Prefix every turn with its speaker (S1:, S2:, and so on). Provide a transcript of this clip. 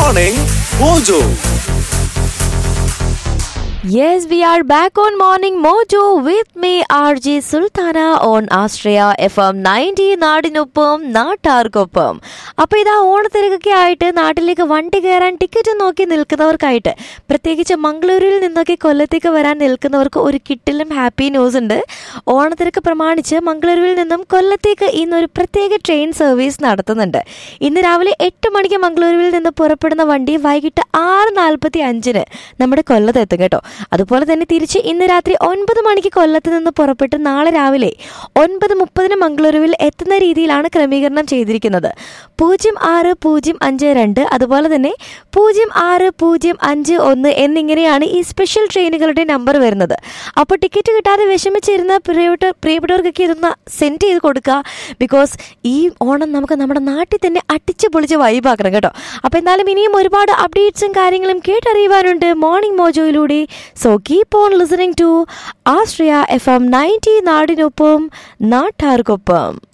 S1: Morning Mojo.
S2: Yes, we are back on Morning Mojo with me, RJ Sultana on Astraya FM 90 നാടിനൊപ്പം നാട്ടാർക്കൊപ്പം അപ്പോൾ ഇതാ ഓണത്തിരക്കൊക്കെ ആയിട്ട് നാട്ടിലേക്ക് വണ്ടി കയറാൻ ടിക്കറ്റ് നോക്കി നിൽക്കുന്നവർക്കായിട്ട് പ്രത്യേകിച്ച് മംഗളൂരുവിൽ നിന്നൊക്കെ കൊല്ലത്തേക്ക് വരാൻ നിൽക്കുന്നവർക്ക് ഒരു കിട്ടിലും ഹാപ്പി ന്യൂസ് ഉണ്ട് ഓണത്തിരക്ക് പ്രമാണിച്ച് മംഗളൂരുവിൽ നിന്നും കൊല്ലത്തേക്ക് ഇന്നൊരു പ്രത്യേക ട്രെയിൻ സർവീസ് നടത്തുന്നുണ്ട് ഇന്ന് രാവിലെ എട്ട് മണിക്ക് മംഗളൂരുവിൽ നിന്ന് പുറപ്പെടുന്ന വണ്ടി വൈകിട്ട് ആറ് നാൽപ്പത്തി അഞ്ചിന് നമ്മുടെ കൊല്ലത്ത് എത്തും കേട്ടോ അതുപോലെ തന്നെ തിരിച്ച് ഇന്ന് രാത്രി ഒൻപത് മണിക്ക് കൊല്ലത്ത് നിന്ന് പുറപ്പെട്ട് നാളെ രാവിലെ ഒൻപത് മുപ്പതിന് മംഗളൂരുവിൽ എത്തുന്ന രീതിയിലാണ് ക്രമീകരണം ചെയ്തിരിക്കുന്നത് പൂജ്യം ആറ് പൂജ്യം അഞ്ച് രണ്ട് അതുപോലെ തന്നെ പൂജ്യം ആറ് പൂജ്യം അഞ്ച് ഒന്ന് എന്നിങ്ങനെയാണ് ഈ സ്പെഷ്യൽ ട്രെയിനുകളുടെ നമ്പർ വരുന്നത് അപ്പോൾ ടിക്കറ്റ് കിട്ടാതെ വിഷമിച്ചിരുന്ന പ്രിയപ്പെട്ട പ്രിയപ്പെട്ടവർക്കൊക്കെ ഇതൊന്ന് സെൻഡ് ചെയ്ത് കൊടുക്കുക ബിക്കോസ് ഈ ഓണം നമുക്ക് നമ്മുടെ നാട്ടിൽ തന്നെ അടിച്ച് പൊളിച്ച് വൈബാക്കണം കേട്ടോ അപ്പോൾ എന്തായാലും ഇനിയും ഒരുപാട് അപ്ഡേറ്റ്സും കാര്യങ്ങളും കേട്ടറിയുവാനുണ്ട് മോർണിംഗ് മോജോയിലൂടെ so keep on listening to Ashraya F M ninety നാടിനൊപ്പം നാട്ടാർക്കൊപ്പം